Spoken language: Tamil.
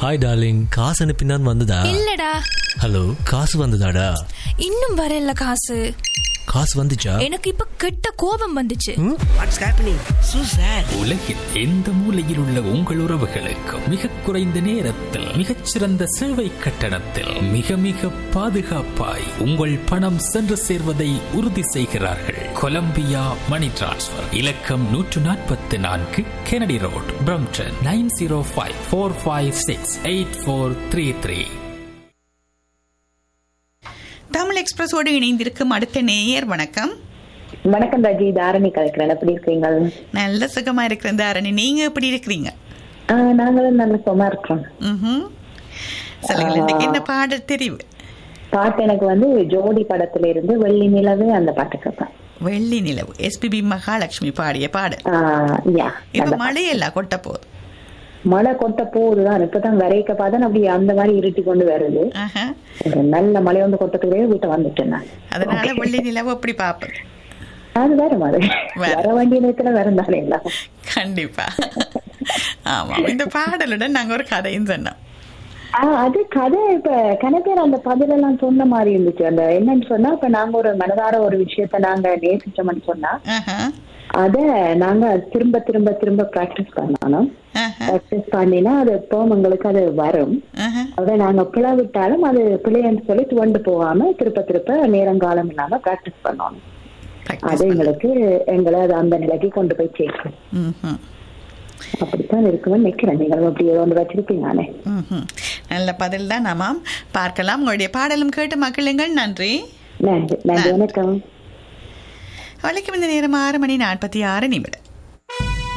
ஹாய் டார்லிங் காசு அனுப்பினான் வந்ததா இல்லடா ஹலோ காசு வந்ததாடா இன்னும் வரல காசு காசு வந்துச்சா எனக்கு இப்ப கெட்ட கோபம் வந்துச்சு வாட்ஸ் ஹேப்பனிங் சூ சார் உலகில் எந்த மூலையில் உள்ள உங்கள் உறவுகளுக்கு மிக குறைந்த நேரத்தில் மிகச்சிறந்த சேவை கட்டணத்தில் மிக மிக பாதுகாப்பாய் உங்கள் பணம் சென்று சேர்வதை உறுதி செய்கிறார்கள் கொலம்பியா மணி டிரான்ஸ்ஃபர் இலக்கம் நூற்று நாற்பத்தி நான்கு Kennedy road Brampton nine zero five four five six eight four three three Tamil எக்ஸ்பிரஸோடு இணைந்திருக்கும் அடுத்த நேயர் வணக்கம் வணக்கம் ராஜி தாரணி கலைக்கிறேன் எப்படி இருக்கீங்க நல்ல சுகமா இருக்கிறேன் தாரணி நீங்க எப்படி இருக்கிறீங்க ஆஹ் நாங்களும் நல்ல சும்மா இருக்கிறோம் ம்ஹும். சொல்லுங்கள் இன்னைக்கு என்ன பாடல் தெரிவு பாட்டு எனக்கு வந்து ஜோடி படத்துல இருந்து வெள்ளி நிலவு அந்த பாட்டு கேட்பேன் வெள்ளி நிலவு எஸ்பிபி மகாலட்சுமி பாடிய பாடல் ஆஹ் யா இப்ப நல்ல பாட்டு. மழையெல்லாம் கொட்ட போகுது மழை கொட்ட போகுதுதான் இப்பதான் வரைக்க பார்த்தா அப்படி அந்த மாதிரி இருட்டி கொண்டு வருது ஆஹா. ஒரு நல்ல மழை வந்து கொட்டத்துக்குள்ளே வீட்டை வந்துட்டேன் நான் அதனால வெள்ளி நிலவு அப்படி பாப்பது அது வேற மாதிரி வேற. வர வேண்டிய நேரத்துல வேற தானே எல்லாம் கண்டிப்பா ஆமா இந்த பாடலுடன் நாங்க ஒரு கதையும் சொன்னோம் ஆஹ் அது கதை இப்ப கணக்கர் அந்த பதிலெல்லாம் சொன்ன மாதிரி இருந்துச்சு அந்த என்னன்னு சொன்னா இப்ப நாங்க ஒரு மனதார ஒரு விஷயத்த நாங்க நேசிச்சோம்னு சொன்னா ஆஹா. அத நாங்க திரும்ப திரும்ப திரும்ப பிராக்டிஸ் பண்ணணும் ஆஹா. பிராக்டிஸ் பண்ணினா அது எப்போ எங்களுக்கு அது வரும் ஆஹா. அதை நாங்க பிளவிட்டாலும் அது பிள்ளைன்னு சொல்லி துவண்டு போகாம திருப்ப திருப்ப நேரங்காலம் இல்லாம பிராக்டிஸ் பண்ணணும் Practice அது எங்களுக்கு எங்களை அது அந்த நிலைக்கு கொண்டு போய் சேர்க்கும் ம்ஹும். அப்படித்தான் இருக்கும்னு நினைக்கிறேன் நீங்களும் அப்படி ஏதோ ஒன்று வச்சிருப்பீங்க நானே ம்ஹும். நல்ல பதில் தான் நாமாம் பார்க்கலாம் உங்களுடைய பாடலும் கேட்டு மக்களுங்கள் நன்றி நன்றி நன்றி வணக்கம் வழக்கம் இந்த நேரம் ஆறு மணி நாற்பத்தி ஆறு நிமிடம்